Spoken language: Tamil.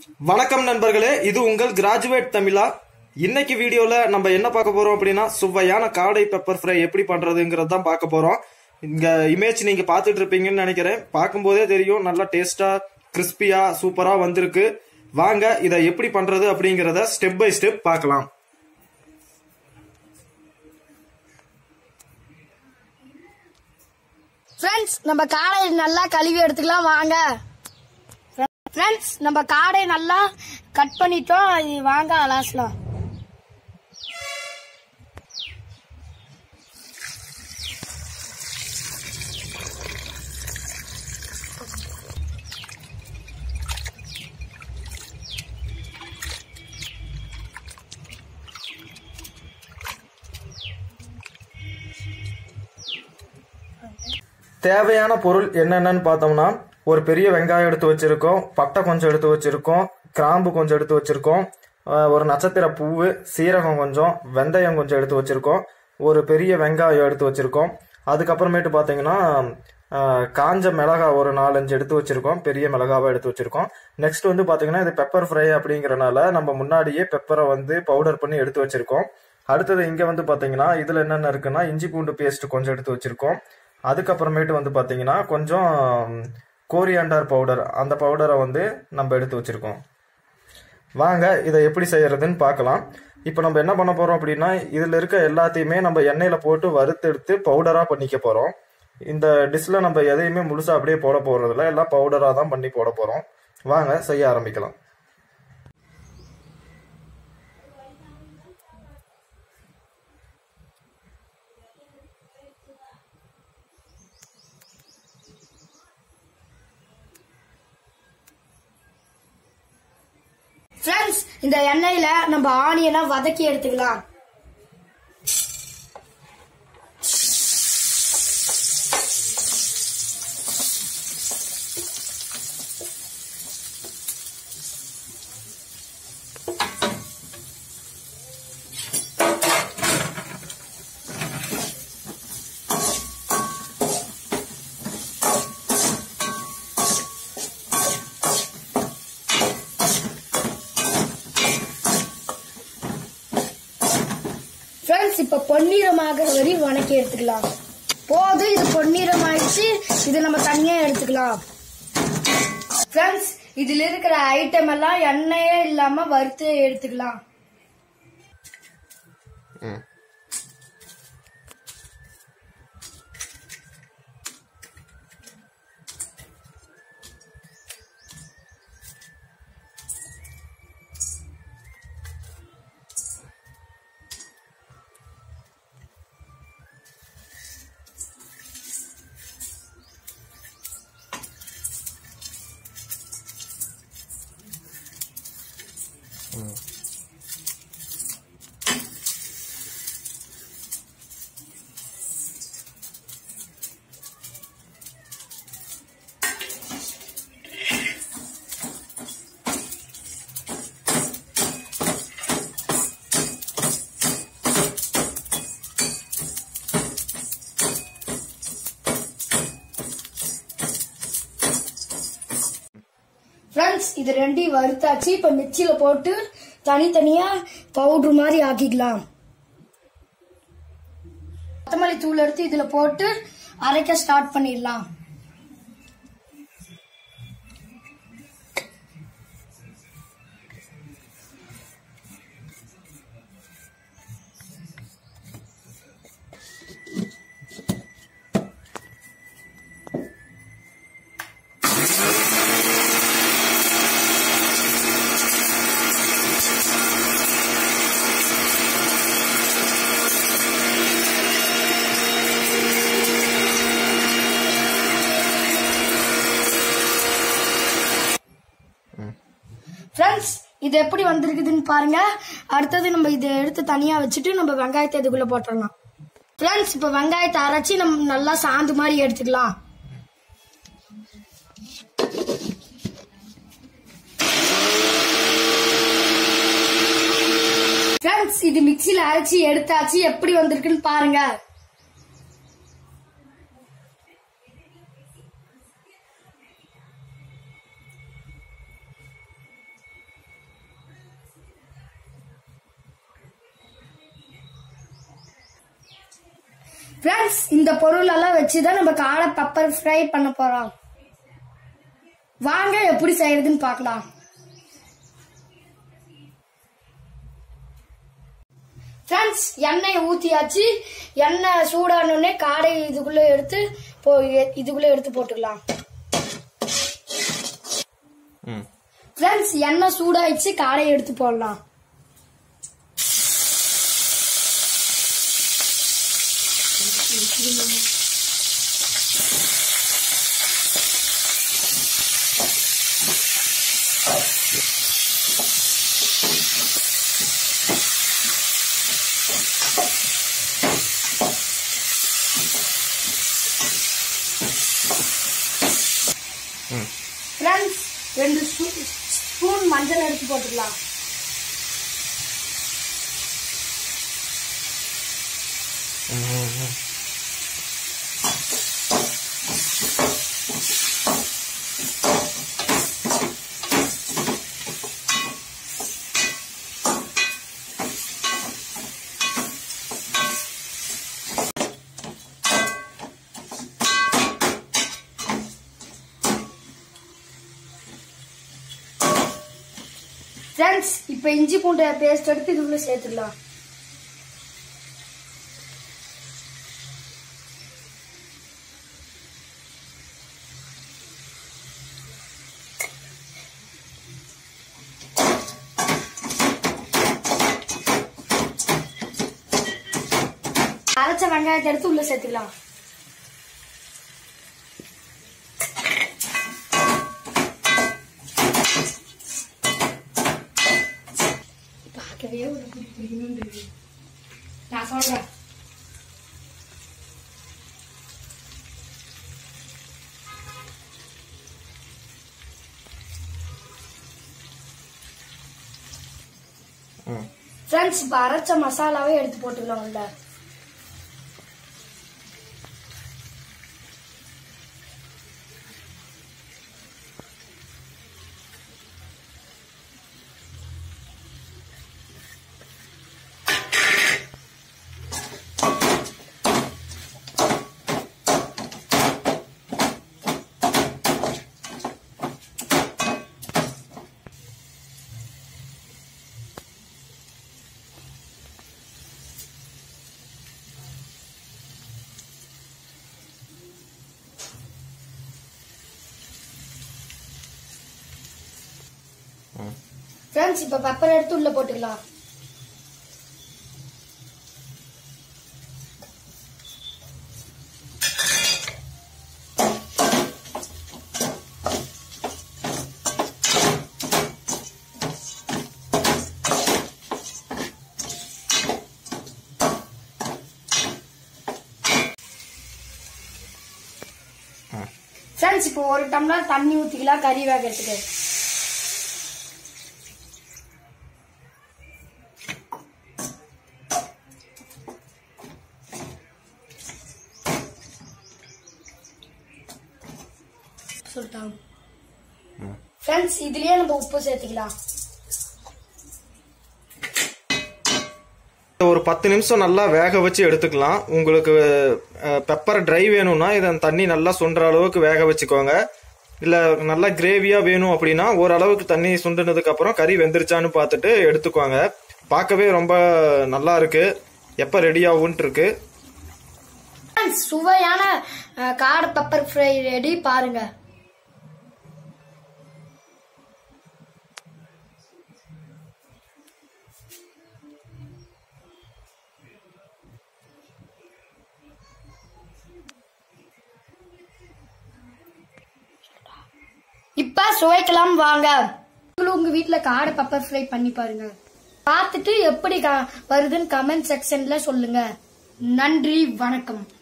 வணக்கம் நண்பர்களே இது உங்கள் கிராஜுவேட் தமிழா இன்னைக்கு வீடியோல நம்ம என்ன பார்க்க போறோம் அப்படின்னா சுவையான காடை பெப்பர் ஃப்ரை எப்படி பண்றதுங்கிறது தான் பார்க்க போறோம் இங்க இமேஜ் நீங்க பார்த்துட்டு இருப்பீங்கன்னு நினைக்கிறேன் பார்க்கும்போதே தெரியும் நல்லா டேஸ்டா கிறிஸ்பியா சூப்பரா வந்திருக்கு வாங்க இதை எப்படி பண்றது அப்படிங்கறத ஸ்டெப் பை ஸ்டெப் பார்க்கலாம் ஃப்ரெண்ட்ஸ் நம்ம காடை நல்லா கழுவி எடுத்துக்கலாம் வாங்க ஃப்ரெண்ட்ஸ் நம்ம காடை நல்லா கட் பண்ணிட்டோம் இது வாங்க அலாசலாம் தேவையான பொருள் என்னென்னன்னு பார்த்தோம்னா ஒரு பெரிய வெங்காயம் எடுத்து வச்சிருக்கோம் பட்டை கொஞ்சம் எடுத்து வச்சிருக்கோம் கிராம்பு கொஞ்சம் எடுத்து வச்சிருக்கோம் அஹ் ஒரு நட்சத்திர பூவு சீரகம் கொஞ்சம் வெந்தயம் கொஞ்சம் எடுத்து வச்சிருக்கோம் ஒரு பெரிய வெங்காயம் எடுத்து வச்சிருக்கோம் அதுக்கப்புறமேட்டு பார்த்தீங்கன்னா அஹ், காஞ்ச மிளகா ஒரு நாலஞ்சு எடுத்து வச்சிருக்கோம் பெரிய மிளகாவை எடுத்து வச்சிருக்கோம் நெக்ஸ்ட் வந்து பார்த்தீங்கன்னா இது பெப்பர் ஃப்ரை அப்படிங்கறனால நம்ம முன்னாடியே பெப்பரை வந்து பவுடர் பண்ணி எடுத்து வச்சிருக்கோம் அடுத்தது இங்க வந்து பாத்தீங்கன்னா இதுல என்னென்ன இருக்குன்னா இஞ்சி பூண்டு பேஸ்ட் கொஞ்சம் எடுத்து வச்சிருக்கோம் அதுக்கப்புறமேட்டு வந்து பாத்தீங்கன்னா கொஞ்சம் கோரியாண்டார் பவுடர் அந்த பவுடரை வந்து நம்ம எடுத்து வச்சிருக்கோம் வாங்க இதை எப்படி செய்யறதுன்னு பார்க்கலாம் இப்போ நம்ம என்ன பண்ண போறோம் அப்படின்னா இதுல இருக்க எல்லாத்தையுமே நம்ம எண்ணெயில போட்டு வறுத்தெடுத்து பவுடரா பண்ணிக்க போறோம் இந்த டிஷ்ல நம்ம எதையுமே முழுசா அப்படியே போட போறதில்ல எல்லாம் பவுடரா தான் பண்ணி போட போறோம் வாங்க செய்ய ஆரம்பிக்கலாம் ஃப்ரெண்ட்ஸ் இந்த எண்ணெயில நம்ம ஆனியனை வதக்கி எடுத்துக்கலாம் ஃப்ரெண்ட்ஸ் இப்ப பொன்னிறமாகிற வரை வணக்கி எடுத்துக்கலாம் போதும் இது பொன்னிறம் ஆயிடுச்சு இது நம்ம தனியா எடுத்துக்கலாம் ஃப்ரெண்ட்ஸ் இதுல இருக்கிற ஐட்டம் எல்லாம் எண்ணெயே இல்லாம வறுத்து எடுத்துக்கலாம் ஃப்ரெண்ட்ஸ் இது ரெண்டையும் வறுத்தாச்சு இப்ப மிக்சியில போட்டு தனித்தனியா பவுடர் மாதிரி ஆக்கிக்கலாம் கொத்தமல்லி தூள் எடுத்து இதுல போட்டு அரைக்க ஸ்டார்ட் பண்ணிடலாம் ஃப்ரெண்ட்ஸ் இது எப்படி வந்திருக்குதுன்னு பாருங்க அடுத்தது நம்ம இதை எடுத்து தனியா வச்சுட்டு நம்ம வெங்காயத்தை இதுக்குள்ள போட்டுடலாம் ஃப்ரெண்ட்ஸ் இப்ப வெங்காயத்தை அரைச்சி நம்ம நல்லா சாந்து மாதிரி எடுத்துக்கலாம் ஃப்ரெண்ட்ஸ் இது மிக்ஸில அரைச்சி எடுத்தாச்சு எப்படி வந்திருக்குன்னு பாருங்க ஃப்ரெண்ட்ஸ் இந்த பொருள் எல்லாம் வச்சுதான் நம்ம காடை பெப்பர் ஃப்ரை பண்ண போறோம் வாங்க எப்படி செய்யறதுன்னு பார்க்கலாம் ஃப்ரெண்ட்ஸ் எண்ணெயை ஊத்தியாச்சு எண்ணெய் சூடானோடனே காடை இதுக்குள்ள எடுத்து போ இதுக்குள்ள எடுத்து போட்டுக்கலாம் ம் ஃப்ரெண்ட்ஸ் எண்ணெய் சூடாயிடுச்சு காடையை எடுத்து போடலாம் ஃப்ரெண்ட்ஸ் ரெண்டு ஸ்பூ- ஸ்பூன் மஞ்சள் எடுத்து போட்டுக்கலாம் ஃப்ரெண்ட்ஸ் இப்போ இஞ்சி பூண்டு பேஸ்ட் எடுத்து இதுக்குள்ள சேர்த்துக்கலாம் அரைச்ச வெங்காயத்தை எடுத்து உள்ள சேர்த்துக்கலாம் பார்க்கவே ஒரு பிடி பிடிக்கணும் நான் சொல்றேன் ம் ஃப்ரெண்ட்ஸ் இப்போ அரைச்ச மசாலாவே எடுத்து போட்டுக்கலாம் உள்ள ம் ஃப்ரெண்ட்ஸ் இப்போ பெப்பர் எடுத்து உள்ள போட்டுக்கலாம் ம் ஃப்ரெண்ட்ஸ் இப்போ ஒரு டம்ளர் தண்ணி ஊற்றிக்கலாம் கறி வேகிறதுக்கு சொல்லிட்டாங்க ஃப்ரெண்ட்ஸ் இதுலயே நம்ம உப்பு சேர்த்துக்கலாம் ஒரு பத்து நிமிஷம் நல்லா வேக வச்சு எடுத்துக்கலாம் உங்களுக்கு பெப்பர் ட்ரை வேணும்னா இதை தண்ணி நல்லா சுண்டுற அளவுக்கு வேக வச்சுக்கோங்க இல்ல நல்லா கிரேவியா வேணும் அப்படின்னா ஓரளவுக்கு தண்ணி சுண்டுனதுக்கு அப்புறம் கறி வெந்துருச்சான்னு பார்த்துட்டு எடுத்துக்கோங்க பார்க்கவே ரொம்ப நல்லா இருக்கு எப்ப ரெடி ஆகும்னு இருக்கு ஃப்ரெண்ட்ஸ் சுவையான அஹ், காடை பெப்பர் ஃப்ரை ரெடி பாருங்க இப்ப சுவைக்கலாம் வாங்க நீங்களும் உங்க வீட்ல காடை பெப்பர் ஃப்ரை பண்ணி பாருங்க பார்த்துட்டு எப்படி க- வருதுன்னு கமெண்ட் செக்ஷன்ல சொல்லுங்க நன்றி வணக்கம்